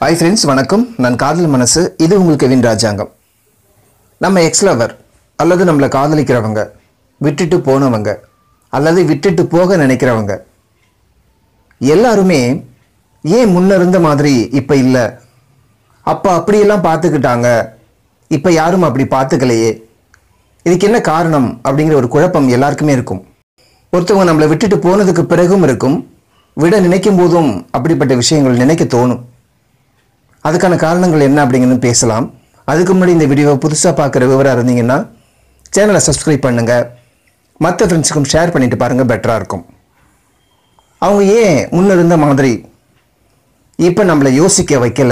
hi friends வணக்கம் நான் காதல் மனசு இது உங்களுக்கு கெவின் ராஜாங்கம் நம்ம எக்ஸ் லவர் அல்லது நம்மளை காதலிக்கிறவங்க விட்டுட்டு போனவங்க அல்லது விட்டுட்டு போக நினைக்கிறவங்க எல்லாருமே ஏன் முன்ன இருந்த மாதிரி இப்போ இல்லை அப்போ அப்படியெல்லாம் பார்த்துக்கிட்டாங்க இப்போ யாரும் அப்படி பார்த்துக்கலையே இதுக்கு என்ன காரணம் அப்படிங்கிற ஒரு குழப்பம் எல்லாருக்குமே இருக்கும் ஒருத்தவங்க நம்மளை விட்டுட்டு போனதுக்கு பிறகும் இருக்கும் விட நினைக்கும் போதும் அப்படிப்பட்ட விஷயங்கள் நினைக்க தோணும் அதுக்கான காரணங்கள் என்ன அப்படிங்கிறது பேசலாம் அதுக்கு முன்னாடி இந்த வீடியோவை புதுசாக பார்க்குற விவரம் இருந்தீங்கன்னா சேனலை சப்ஸ்கிரைப் பண்ணுங்கள் மற்ற ஃப்ரெண்ட்ஸுக்கும் ஷேர் பண்ணிட்டு பாருங்கள் பெட்டராக இருக்கும் அவங்க ஏன் முன்ன இருந்த மாதிரி இப்போ நம்மளை யோசிக்க வைக்கல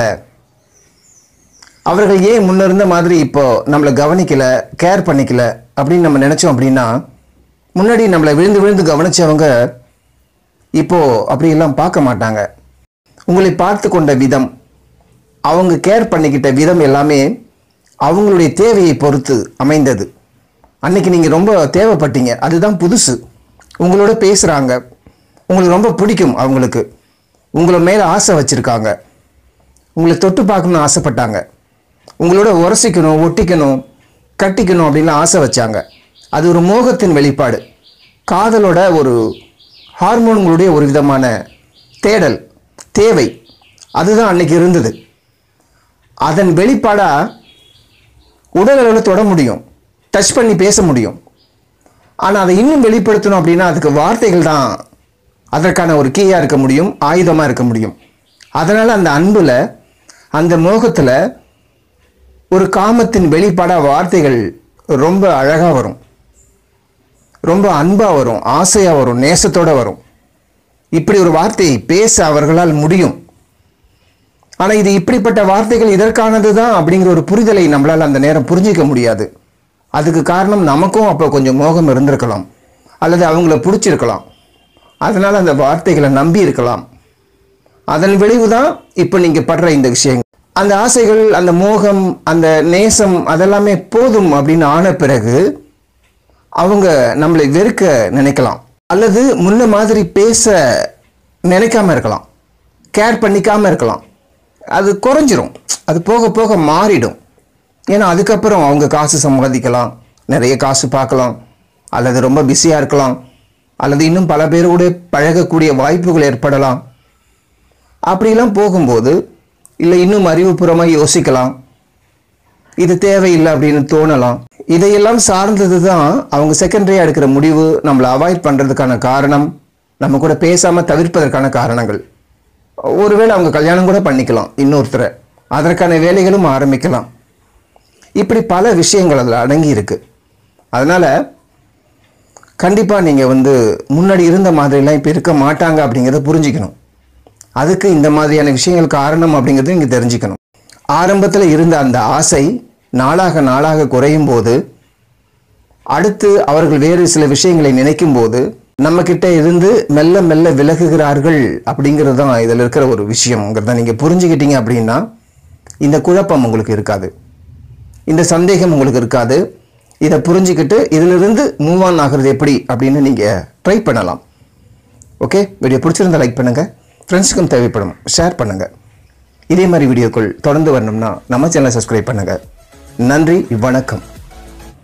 அவர்கள் ஏன் முன்ன இருந்த மாதிரி இப்போ நம்மளை கவனிக்கல கேர் பண்ணிக்கல அப்படின்னு நம்ம நினச்சோம் அப்படின்னா முன்னாடி நம்மளை விழுந்து விழுந்து கவனிச்சவங்க இப்போ அப்படியெல்லாம் பார்க்க மாட்டாங்க உங்களை பார்த்து கொண்ட விதம் அவங்க கேர் பண்ணிக்கிட்ட விதம் எல்லாமே அவங்களுடைய தேவையை பொறுத்து அமைந்தது அன்னைக்கு நீங்கள் ரொம்ப தேவைப்பட்டீங்க அதுதான் புதுசு உங்களோட பேசுகிறாங்க உங்களுக்கு ரொம்ப பிடிக்கும் அவங்களுக்கு உங்களை மேலே ஆசை வச்சுருக்காங்க உங்களை தொட்டு பார்க்கணும்னு ஆசைப்பட்டாங்க உங்களோட உரசிக்கணும் ஒட்டிக்கணும் கட்டிக்கணும் அப்படின்லாம் ஆசை வச்சாங்க அது ஒரு மோகத்தின் வெளிப்பாடு காதலோட ஒரு ஹார்மோன்களுடைய ஒரு விதமான தேடல் தேவை அதுதான் அன்னைக்கு இருந்தது அதன் வெளிப்பாடா உடல் அளவில் தொட முடியும் டச் பண்ணி பேச முடியும் ஆனால் அதை இன்னும் வெளிப்படுத்தணும் அப்படின்னா அதுக்கு வார்த்தைகள் தான் அதற்கான ஒரு கீயாக இருக்க முடியும் ஆயுதமாக இருக்க முடியும் அதனால் அந்த அன்பில் அந்த மோகத்தில் ஒரு காமத்தின் வெளிப்பாடாக வார்த்தைகள் ரொம்ப அழகாக வரும் ரொம்ப அன்பாக வரும் ஆசையாக வரும் நேசத்தோட வரும் இப்படி ஒரு வார்த்தையை பேச அவர்களால் முடியும் ஆனால் இது இப்படிப்பட்ட வார்த்தைகள் இதற்கானது தான் அப்படிங்கிற ஒரு புரிதலை நம்மளால் அந்த நேரம் புரிஞ்சிக்க முடியாது அதுக்கு காரணம் நமக்கும் அப்போ கொஞ்சம் மோகம் இருந்திருக்கலாம் அல்லது அவங்கள பிடிச்சிருக்கலாம் அதனால் அந்த வார்த்தைகளை நம்பி இருக்கலாம் அதன் விளைவு தான் இப்போ நீங்கள் படுற இந்த விஷயங்கள் அந்த ஆசைகள் அந்த மோகம் அந்த நேசம் அதெல்லாமே போதும் அப்படின்னு ஆன பிறகு அவங்க நம்மளை வெறுக்க நினைக்கலாம் அல்லது முன்ன மாதிரி பேச நினைக்காம இருக்கலாம் கேர் பண்ணிக்காம இருக்கலாம் அது குறைஞ்சிரும் அது போக போக மாறிடும் ஏன்னா அதுக்கப்புறம் அவங்க காசு சம்பாதிக்கலாம் நிறைய காசு பார்க்கலாம் அல்லது ரொம்ப பிஸியாக இருக்கலாம் அல்லது இன்னும் பல பேரோட பழகக்கூடிய வாய்ப்புகள் ஏற்படலாம் அப்படிலாம் போகும்போது இல்லை இன்னும் அறிவுபூர்வமாக யோசிக்கலாம் இது தேவையில்லை அப்படின்னு தோணலாம் இதையெல்லாம் சார்ந்தது தான் அவங்க செகண்டரியாக எடுக்கிற முடிவு நம்மளை அவாய்ட் பண்ணுறதுக்கான காரணம் நம்ம கூட பேசாமல் தவிர்ப்பதற்கான காரணங்கள் ஒருவேளை அவங்க கல்யாணம் கூட பண்ணிக்கலாம் இன்னொருத்தரை அதற்கான வேலைகளும் ஆரம்பிக்கலாம் இப்படி பல விஷயங்கள் அதில் அடங்கி இருக்கு அதனால் கண்டிப்பாக நீங்கள் வந்து முன்னாடி இருந்த மாதிரிலாம் இப்போ இருக்க மாட்டாங்க அப்படிங்கிறத புரிஞ்சுக்கணும் அதுக்கு இந்த மாதிரியான விஷயங்கள் காரணம் அப்படிங்கிறத நீங்கள் தெரிஞ்சுக்கணும் ஆரம்பத்தில் இருந்த அந்த ஆசை நாளாக நாளாக குறையும் போது அடுத்து அவர்கள் வேறு சில விஷயங்களை நினைக்கும் போது நம்ம கிட்ட இருந்து மெல்ல மெல்ல விலகுகிறார்கள் அப்படிங்கிறது தான் இதில் இருக்கிற ஒரு விஷயம்ங்கிறத நீங்கள் புரிஞ்சுக்கிட்டீங்க அப்படின்னா இந்த குழப்பம் உங்களுக்கு இருக்காது இந்த சந்தேகம் உங்களுக்கு இருக்காது இதை புரிஞ்சுக்கிட்டு இதிலிருந்து மூவ் ஆன் ஆகிறது எப்படி அப்படின்னு நீங்கள் ட்ரை பண்ணலாம் ஓகே வீடியோ பிடிச்சிருந்தா லைக் பண்ணுங்கள் ஃப்ரெண்ட்ஸுக்கும் தேவைப்படும் ஷேர் பண்ணுங்கள் இதே மாதிரி வீடியோக்கள் தொடர்ந்து வரணும்னா நம்ம சேனலை சப்ஸ்கிரைப் பண்ணுங்கள் நன்றி வணக்கம்